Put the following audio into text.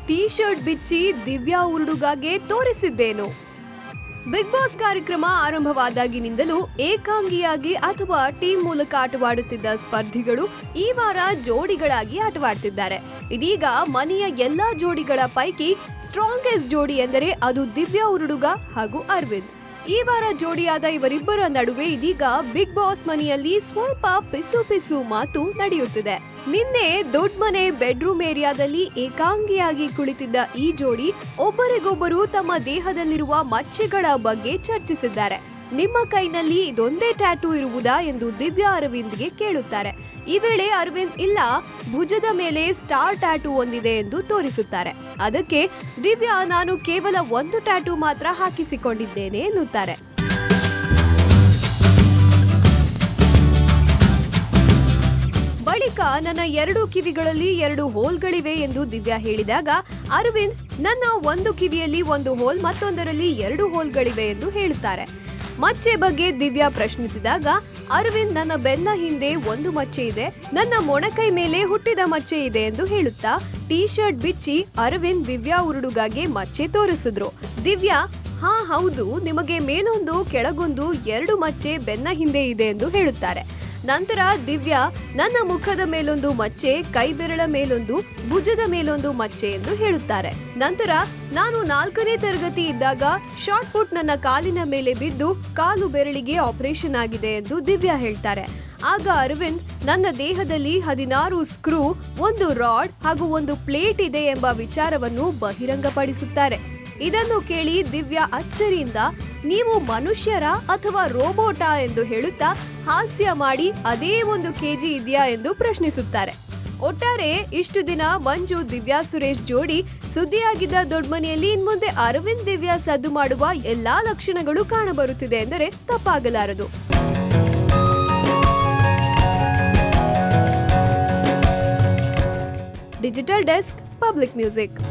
tea shirt ಬಿಚ್ಚಿ ದಿವ್ಯಾ ಉರುಡುಗಾಗೆ ತೋರಿಸಿದ್ದೇನು ಬಿಗ್ ಬಾಸ್ ಕಾರ್ಯಕ್ರಮ ಆರಂಭವಾದಾಗಿನಿಂದಲೂ ಏಕಾಂಗಿಯಾಗಿ ಅಥವಾ ಟೀಮ್ ಮೂಲಕ ಆಟವಾಡುತ್ತಿದ್ದ ಸ್ಪರ್ಧಿಗಳು ಈ ವಾರ ಜೋಡಿಗಳಾಗಿ ಆಟವಾಡ್ತಿದ್ದಾರೆ ಇದೀಗ ಮನೆಯ ಎಲ್ಲಾ ಜೋಡಿಗಳ ಪೈಕಿ ಸ್ಟ್ರಾಂಗೆಸ್ಟ್ ಜೋಡಿ ಎಂದರೆ ಅದು ದಿವ್ಯಾ ಉರುಡುಗ ಹಾಗೂ ಅರವಿಂದ್ ಈ ವಾರ ಜೋಡಿಯಾದ ಇವರಿಬ್ಬರ ನಡುವೆ ಇದೀಗ ಬಿಗ್ ಬಾಸ್ ಮನೆಯಲ್ಲಿ ಸ್ವಲ್ಪ ಪಿಸು ಪಿಸು ಮಾತು ನಡೆಯುತ್ತಿದೆ ನಿನ್ನೆ ದೊಡ್ಡ ಮನೆ ಬೆಡ್ರೂಮ್ ಏರಿಯಾದಲ್ಲಿ ಏಕಾಂಗಿಯಾಗಿ ಕುಳಿತಿದ್ದ ಈ ಜೋಡಿ ಒಬ್ಬರಿಗೊಬ್ಬರು ತಮ್ಮ ದೇಹದಲ್ಲಿರುವ ಮಚ್ಚೆಗಳ ಬಗ್ಗೆ ಚರ್ಚಿಸಿದ್ದಾರೆ ನಿಮ್ಮ ಕೈನಲ್ಲಿ ಇದೊಂದೇ ಟ್ಯಾಟೂ ಇರುವುದಾ ಎಂದು ದಿವ್ಯಾ ಅರವಿಂದ್ಗೆ ಕೇಳುತ್ತಾರೆ ಈ ವೇಳೆ ಅರವಿಂದ್ ಇಲ್ಲ ಭುಜದ ಮೇಲೆ ಸ್ಟಾರ್ ಟ್ಯಾಟೂ ಒಂದಿದೆ ಎಂದು ತೋರಿಸುತ್ತಾರೆ ಅದಕ್ಕೆ ದಿವ್ಯಾ ನಾನು ಕೇವಲ ಒಂದು ಟ್ಯಾಟೂ ಮಾತ್ರ ಹಾಕಿಸಿಕೊಂಡಿದ್ದೇನೆ ಎನ್ನುತ್ತಾರೆ ಬಳಿಕ ನನ್ನ ಎರಡು ಕಿವಿಗಳಲ್ಲಿ ಎರಡು ಹೋಲ್ಗಳಿವೆ ಎಂದು ದಿವ್ಯಾ ಹೇಳಿದಾಗ ಅರವಿಂದ್ ನನ್ನ ಒಂದು ಕಿವಿಯಲ್ಲಿ ಒಂದು ಹೋಲ್ ಮತ್ತೊಂದರಲ್ಲಿ ಎರಡು ಹೋಲ್ಗಳಿವೆ ಎಂದು ಹೇಳುತ್ತಾರೆ ಮಚ್ಚೆ ಬಗ್ಗೆ ದಿವ್ಯಾ ಪ್ರಶ್ನಿಸಿದಾಗ ಅರವಿಂದ್ ನನ್ನ ಬೆನ್ನ ಹಿಂದೆ ಒಂದು ಮಚ್ಚೆ ಇದೆ ನನ್ನ ಮೊಣಕೈ ಮೇಲೆ ಹುಟ್ಟಿದ ಮಚ್ಚೆ ಇದೆ ಎಂದು ಹೇಳುತ್ತಾ ಟೀ ಶರ್ಟ್ ಬಿಚ್ಚಿ ಅರವಿಂದ್ ದಿವ್ಯಾ ಉರುಡುಗಾಗೆ ಮಚ್ಚೆ ತೋರಿಸಿದ್ರು ದಿವ್ಯಾ ಹಾ ಹೌದು ನಿಮಗೆ ಮೇಲೊಂದು ಕೆಳಗೊಂದು ಎರಡು ಮಚ್ಚೆ ಬೆನ್ನ ಹಿಂದೆ ಇದೆ ಎಂದು ಹೇಳುತ್ತಾರೆ ನಂತರ ದಿವ್ಯಾ ನನ್ನ ಮುಖದ ಮೇಲೊಂದು ಮಚ್ಚೆ ಕೈ ಬೆರಳ ಮೇಲೊಂದು ಭುಜದ ಮೇಲೊಂದು ಮಚ್ಚೆ ಎಂದು ಹೇಳುತ್ತಾರೆ ನಂತರ ನಾನು ನಾಲ್ಕನೇ ತರಗತಿ ಇದ್ದಾಗ ಶಾರ್ಟ್ ಪುಟ್ ನನ್ನ ಕಾಲಿನ ಮೇಲೆ ಬಿದ್ದು ಕಾಲು ಬೆರಳಿಗೆ ಆಪರೇಷನ್ ಆಗಿದೆ ಎಂದು ದಿವ್ಯಾ ಹೇಳ್ತಾರೆ ಆಗ ಅರವಿಂದ್ ನನ್ನ ದೇಹದಲ್ಲಿ ಹದಿನಾರು ಸ್ಕ್ರೂ ಒಂದು ರಾಡ್ ಹಾಗೂ ಒಂದು ಪ್ಲೇಟ್ ಇದೆ ಎಂಬ ವಿಚಾರವನ್ನು ಬಹಿರಂಗಪಡಿಸುತ್ತಾರೆ ಇದನ್ನು ಕೇಳಿ ದಿವ್ಯಾ ಅಚ್ಚರಿಯಿಂದ ನೀವು ಮನುಷ್ಯರ ಅಥವಾ ರೋಬೋಟಾ ಎಂದು ಹೇಳುತ್ತಾ ಹಾಸ್ಯ ಮಾಡಿ ಅದೇ ಒಂದು ಕೆಜಿ ಇದೆಯಾ ಎಂದು ಪ್ರಶ್ನಿಸುತ್ತಾರೆ ಒಟ್ಟಾರೆ ಇಷ್ಟು ದಿನ ಮಂಜು ದಿವ್ಯಾ ಸುರೇಶ್ ಜೋಡಿ ಸುದ್ದಿಯಾಗಿದ್ದ ದೊಡ್ಡಮನೆಯಲ್ಲಿ ಇನ್ಮುಂದೆ ಅರವಿಂದ್ ದಿವ್ಯಾ ಸದ್ದು ಮಾಡುವ ಎಲ್ಲಾ ಲಕ್ಷಣಗಳು ಕಾಣಬರುತ್ತಿದೆ ಎಂದರೆ ತಪ್ಪಾಗಲಾರದು ಡಿಜಿಟಲ್ ಡೆಸ್ಕ್ ಪಬ್ಲಿಕ್ ಮ್ಯೂಸಿಕ್